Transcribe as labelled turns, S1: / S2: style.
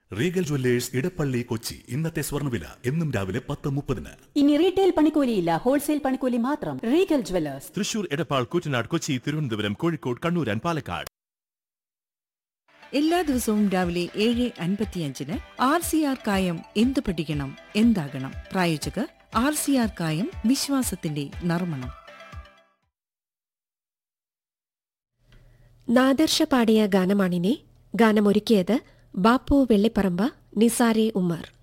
S1: Regal Jewellers Edappally Kochi ഇന്നത്തെ സ്വർണ്ണവില എന്നും രാവിലെ പത്ത് മുപ്പതിന്
S2: ഇനി റീറ്റെയിൽ പണിക്കൂലിയില്ല ഹോൾസെയിൽ പണിക്കൂലി മാത്രം Regal jewellers
S3: Thrissur Edappal Koottanad Kochi Thiruvananthapuram Kozhikode Kannur and Palakkad
S4: എല്ലാ ദിവസവും രാവിലെ ഏഴ് അൻപത്തിയഞ്ചിന് ആർ സി ആർ കായം എന്ത് പഠിക്കണം എന്താകണം പ്രായോജകർ ആർ സി ആർ കായം വിശ്വാസത്തിന്റെ നർമ്മണം
S5: നാദർഷ പാടിയ ഗാനമാണിനെ ഗാനമൊരുക്കിയത് ബാപ്പു വെള്ളിപ്പറമ്പ നിസാരെ ഉമ്മർ